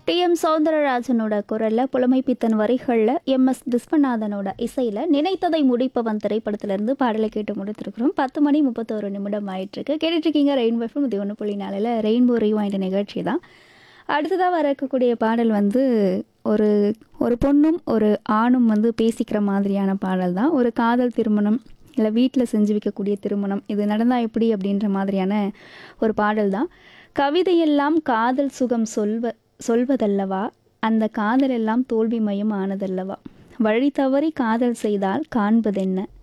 D M சௌந்தரராஜனோட குரலில் புலமைப்பித்தன் வரிகளில் M S விஸ்வநாதனோட இசையில் நினைத்ததை முடிப்பவன் திரைப்படத்திலிருந்து பாடலை கேட்டு முடித்திருக்கிறோம் பத்து மணி முப்பத்தோரு நிமிடம் ஆயிட்டிருக்கு கேட்டுட்ருக்கீங்க ரெயின்போ எஃப்எம் இது ஒன்று புள்ளி நாளில் ரெயின்போ ரீவாய்ண்ட் நிகழ்ச்சி தான் அடுத்ததாக வர இருக்கக்கூடிய பாடல் வந்து ஒரு ஒரு பொண்ணும் ஒரு ஆணும் வந்து பேசிக்கிற மாதிரியான பாடல் தான் ஒரு காதல் திருமணம் இல்லை வீட்டில் செஞ்சு வைக்கக்கூடிய திருமணம் இது நடந்தால் எப்படி அப்படின்ற மாதிரியான ஒரு பாடல் தான் கவிதையெல்லாம் காதல் சுகம் சொல்வ சொல்வதல்லவா அந்த காதல் எல்லாம் தோல்வி மயம் ஆனதல்லவா வழி தவறி காதல் செய்தால் காண்பதென்ன